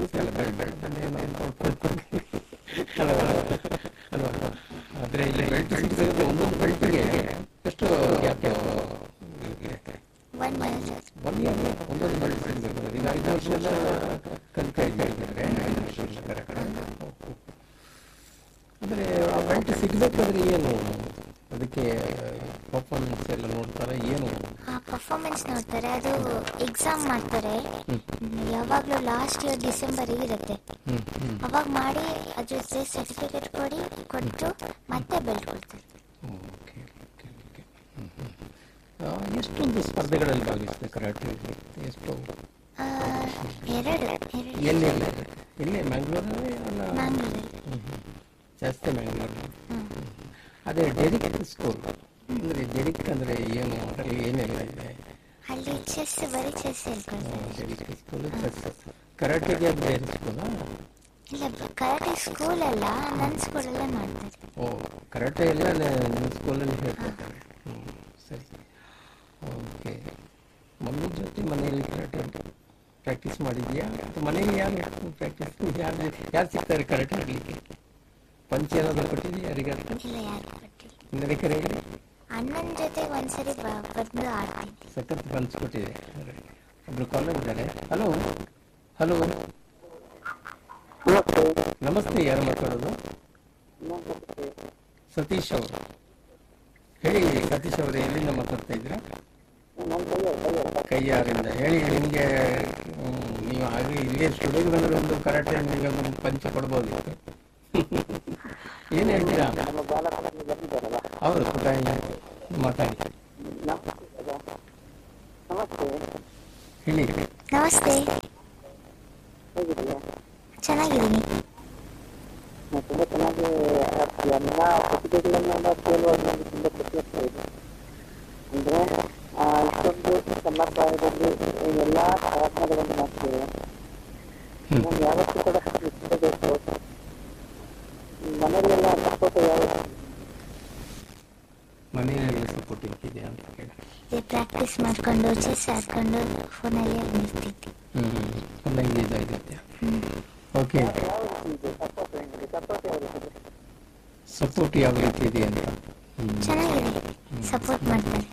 ಬೆಳ್ ಬೆಳ್ತಂಡೆ ಏನೋ ನೋಡ್ಕೊಳ್ತಾರೆ ಅಲ್ವಾ ಅಲ್ವಾ ಆದರೆ ಇಲ್ಲಿ ಬೆಲ್ಟ್ ಸಿಗ್ತದೆ ಒಂದೊಂದು ಬೆಲ್ಟ್ಗೆ ಎಷ್ಟು ಗ್ಯಾಪ್ ಇರುತ್ತೆ ಒನ್ ಇಯರ್ ಒನ್ ಇಯರ್ ಒಂದೊಂದು ಬೆಲ್ಟ್ ಸಿಗ್ತದೆ ಈಗ ಐದು ವರ್ಷ ಎಲ್ಲ ಕಲಿತಾ ಇದ್ದಾರೆ ಐದು ವರ್ಷ ಕರೆಕ್ಟ್ ಅಂದರೆ ಆ ಬೆಲ್ಟ್ ಸಿಗಬೇಕಾದ್ರೆ ಏನು ಅದಕ್ಕೆ ಪರ್ಫಾರ್ಮೆನ್ಸ್ ಎಲ್ಲ ನೋಡ್ತಾರೆ ಏನು ಆ ಪರ್ಫಾರ್ಮೆನ್ಸ್ ನೋಡ್ತಾರೆ ಅದು ಎಕ್ಸಾಮ್ ಮಾಡ್ತಾರೆ ಯಾವಾಗಲೂ ಲಾಸ್ಟ್ ಇಯರ್ ಡಿಸೆಂಬರಿಗೆ ಇರುತ್ತೆ ಹ್ಮ್ ಹ್ಮ್ ಅವಾಗ ಮಾಡಿ ಅದ್ರ ಜೊತೆ ಸರ್ಟಿಫಿಕೇಟ್ ಕೊಡಿ ಕೊಟ್ಟು ಮತ್ತೆ ಬೆಲ್ಟ್ ಕೊಡ್ತಾರೆ okay okay okay hmm hmm. ಆ, ಎಷ್ಟೊಂದು ಸ್ಪರ್ಧೆಗಳಲ್ಲಿ ಭಾಗವಹಿಸಿದೆ ಕರಾಟೆ ಎಷ್ಟು ಆ, ಎರಡು ಎರಡು ಎಲ್ಲಿ ಎಲ್ಲ ಎಲ್ಲಿ ಮ್ಯಾಂಗ್ಳೂರಲ್ಲಿ ಅಲ್ಲ ಮ್ಯಾಂಗ್ಳೂರಲ್ಲಿ ಹ್ಮ್ ಹ್ಮ್. ಜಾಸ್ತಿ ಮ್ಯಾಂಗ್ಳೂರ್ ಹ್ಮ್. ಅದೇ ಡೆರಿಕ್ ಸ್ಕೂಲ್ ಅಂದರೆ ಡೆರಿಕ್ ಅಂದರೆ ಏನು ಅದರಲ್ಲಿ ಏನೆಲ್ಲ ಇದೆ ಅಲ್ಲಿ ಚೆಸ್ ಬರೀ ಚೆಸ್ ಹೇಳ್ಕೊಳ್ತಾರೆ ಡೆರಿಕ್ ಸ್ಕೂಲ್ ಚೆಸ್ ಕರಾಟೆಗೆ ಅದು ಬೇರೆ ಸ್ಕೂಲಾ ಇಲ್ಲ ಕರಾಟೆ ಸ್ಕೂಲ್ ಅಲ್ಲ ನನ್ನ ಸ್ಕೂಲಲ್ಲೇ ಮಾಡ್ತಾರೆ ಓ ಕರಾಟೆ ಎಲ್ಲ ನಿಮ್ಮ ಸ್ಕೂಲಲ್ಲಿ ಹೇಳ್ಕೊಡ್ತಾರೆ ಹ್ಞೂ ಸರಿ ಓಕೆ ಮಮ್ಮಿ ಜೊತೆ ಮನೆಯಲ್ಲಿ ಕರಾಟೆ ಪ್ರಾಕ್ಟೀಸ್ ಮಾಡಿದ್ಯಾ ಅಥವಾ ಮನೆಯಲ್ಲಿ ಯಾರು ಪ್ರಾಕ್ಟೀಸ್ ಯಾರು ಯಾರು ಸಿಗ್ತಾರೆ ಕರಾಟೆ ಆಡಲಿಕ್ಕೆ ಪಂಚ ಏನಾದರೂ ಕೊಟ್ಟಿದ್ಯಾ ಯಾರಿಗಾದ್ರು ಇಲ್ಲ ಯಾರು ಕೊಟ್ಟಿಲ್ಲ ಇನ್ನೊಂದು ಕರೆಯಲ್ಲಿ ಅಣ್ಣನ ಜೊತೆ ಒಂದ್ಸರಿ ಬ- ಬಂದು ಆಡ್ತೀನಿ ಸಖತ್ ಪಂಚ್ ಕೊಟ್ಟಿದೆ ಒಬ್ರು ಕಾಲರ್ ಇದ್ದಾರೆ ಹಲೋ ಹಲೋ ನಮಸ್ತೆ ಯಾರು ಮಾತಾಡೋದು ಸತೀಶ್ ಅವರು ಹೇಳಿ ಸತೀಶ್ ಅವರು ಎಲ್ಲಿಂದ ಮಾತಾಡ್ತಾ ಇದ್ದೀರಾ ಕೈಯಾರಿಂದ ಹೇಳಿ ನಿಮಗೆ ನೀವು ಹಾಗೆ ಇಲ್ಲೇ ಸ್ಟುಡಿಯೋಗೆ ಬಂದ್ರೆ ಒಂದು ಕರಾಟೆ ನಿಮಗೆ ಒಂದು ಪಂಚ ಕೊಡ್ಬೋದಿತ್ತು ಏನು ಹೇಳ್ತೀರಾ ಹೌದು ಪುಟಾಣಿ ಮಾತಾಡಿ ಹೇಳಿ ನಮಸ್ತೆ ಚೆನ್ನಾಗಿದ್ದೀನಿ ತುಂಬಾ ಚೆನ್ನಾಗಿ ಆಡ್ತೀಯ ಎಲ್ಲ ಪ್ರತಿಭೆಗಳನ್ನೆಲ್ಲ ಕೇಳುವಾಗ ನನಗೆ ತುಂಬಾ ಖುಷಿ ಆಗ್ತಾ ಇದೆ ಅಂದ್ರೆ ಆ, ಇಷ್ಟೊಂದು ಸಣ್ಣ ಪ್ರಾಯದಲ್ಲಿ ಎಲ್ಲಾ ಪ್ರಯತ್ನಗಳನ್ನು ಮಾಡ್ತೀವಿ ಹ್ಮ್. ನಾನು ಯಾವತ್ತೂ ಕೂಡ ಇಷ್ಟಬೇಕು ಮನೆಯಲ್ಲೆಲ್ಲ ಸಪೋರ್ಟ್ ಯಾವ ಮನೆಯಲ್ಲಿ ಸಪೋರ್ಟ್ ಇರ್ತಿದೆಯಾ ಅಂತ ಕೇಳಿ ಪ್ರಾಕ್ಟೀಸ್ ಮಾಡ್ಕೊಂಡು ಚೆಸ್ ಆಡ್ಕೊಂಡು ಫೋನಲ್ಲಿ ಇರ್ತಿದ್ದೆ ಹ್ಞೂ ಫುಲ್ ಎಂಗೇಜ್ ಆಗಿರುತ್ತೆ ಓಕೆ ಯಾವ ರೀತಿ ಇದೆ ಸಪೋರ್ಟ್ ನಿಮಗೆ ಸಪೋರ್ಟ್ ಯಾವ ರೀತಿ ಇದೆ ಸಪೋರ್ಟ್ ಯಾವ ರೀತಿ ಇದೆ ಅಂತ ಹ್ಮ್. ಚೆನ್ನಾಗಿದೆ ಸಪೋರ್ಟ್ ಮಾಡ್ತಾರೆ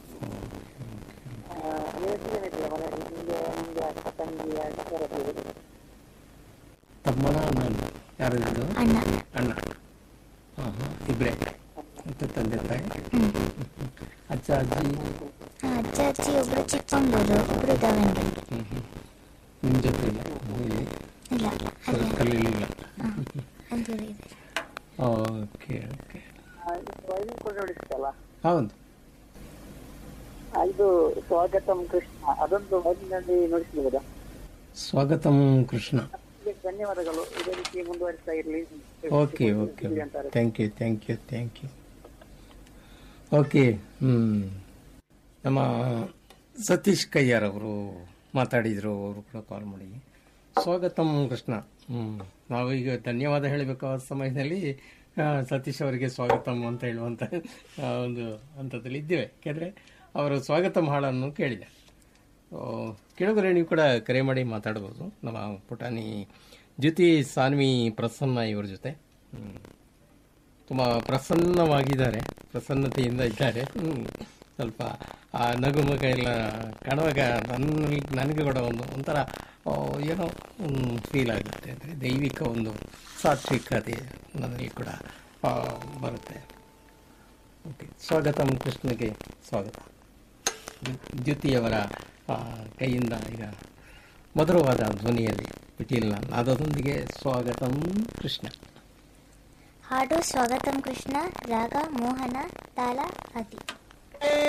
ಆ, ನೀವು ಏನಿದೆ ಮನೆಯಲ್ಲಿ ನಿಮಗೆ ನಿಮಗೆ ಅಕ್ಕ ತಂಗಿ ಯಾರು ತಮ್ಮನ ನಾನು ಯಾರು ಇರೋದು ಅಣ್ಣ ಅಣ್ಣ ಹಾಂ ಹಾಂ ಇಬ್ಬರೇ ಮತ್ತು ತಂದೆ ತಾಯಿ ಹ್ಮ್. ಅಜ್ಜ ಅಜ್ಜಿ ಆ, ಅಜ್ಜ ಅಜ್ಜಿ ಒಬ್ರು ಚಿಕ್ಕಮಂಗ್ಳೂರು ಒಬ್ರು ದಾವಣಗೆರೆ ಹ್ಞೂ ಹ್ಞೂ ನಿಮ್ಮ ಜೊತೆ ಇಲ್ಲ ಇಲ್ಲಿ ಇಲ್ಲ ಅಲ್ಲೇ ಕಲ್ಲಿಲ್ಲ ಒಂದು ಇದೆ ಓಕೆ ಓಕೆ ವೈಲಿನ್ ಕೂಡ ನೋಡಿಸ್ತಲ್ಲ ಹೌದು ಆ, ಇದು ಸ್ವಾಗತಂ ಕೃಷ್ಣ ಅದೊಂದು ವೈಲಿನಲ್ಲಿ ನೋಡಿಸ್ಬೋದಾ ಸ್ವಾಗತಂ ಕೃಷ್ಣ ಇದಕ್ಕೆ ಧನ್ಯವಾದಗಳು ಇದೇ ರೀತಿ ಮುಂದುವರಿಸ್ತಾ ಇರಲಿ okay okay thank you thank you thank you okay ಹ್ಞೂ ನಮ್ಮ ಸತೀಶ್ ಕಯ್ಯಾರ್ ಅವರು ಮಾತಾಡಿದರು ಅವರು ಕೂಡ ಕಾಲ್ ಮಾಡಿ ಸ್ವಾಗತಂ ಕೃಷ್ಣ ಹ್ಞೂ ನಾವು ಈಗ ಧನ್ಯವಾದ ಹೇಳಬೇಕಾದ ಸಮಯದಲ್ಲಿ ಆ, ಸತೀಶ್ ಅವರಿಗೆ ಸ್ವಾಗತಂ ಅಂತ ಹೇಳುವಂಥ ಆ, ಒಂದು ಹಂತದಲ್ಲಿ ಇದ್ದೇವೆ ಯಾಕೆಂದರೆ ಅವರು ಸ್ವಾಗತಂ ಹಾಡನ್ನು ಕೇಳಿದೆ ಕೇಳಿದ್ರೆ ನೀವು ಕೂಡ ಕರೆ ಮಾಡಿ ಮಾತಾಡ್ಬೋದು ನಮ್ಮ ಪುಟಾಣಿ ಜ್ಯೋತಿ ಸಾನ್ವಿ ಪ್ರಸನ್ನ ಇವ್ರ ಜೊತೆ ಹ್ಮ್. ತುಂಬ ಪ್ರಸನ್ನವಾಗಿದ್ದಾರೆ ಪ್ರಸನ್ನತೆಯಿಂದ ಇದ್ದಾರೆ ಹ್ಮ್. ಸ್ವಲ್ಪ ಆ ನಗುಮುಖ ಎಲ್ಲ ಕಾಣುವಾಗ ನನ್ನ ನನಗೆ ಕೂಡ ಒಂದು ಒಂಥರ ಆ, ಏನೋ ಫೀಲ್ ಆಗುತ್ತೆ ಅಂದರೆ ದೈವಿಕ ಒಂದು ಸಾತ್ವಿಕತೆ ನನ್ನಲ್ಲಿ ಕೂಡ ಆ, ಬರುತ್ತೆ ಓಕೆ ಸ್ವಾಗತಂ ಕೃಷ್ಣಗೆ ಸ್ವಾಗತ ದ್ಯುತಿಯವರ ಆ, ಕೈಯಿಂದ ಈಗ ಮಧುರವಾದ ಧ್ವನಿಯಲ್ಲಿ ಪಿಟೀಲ್ನ ನಾದದೊಂದಿಗೆ ಸ್ವಾಗತಂ ಕೃಷ್ಣ ಹಾಡು ಸ್ವಾಗತಂ ಕೃಷ್ಣ ರಾಗ ಮೋಹನ ತಾಲ ಆದಿ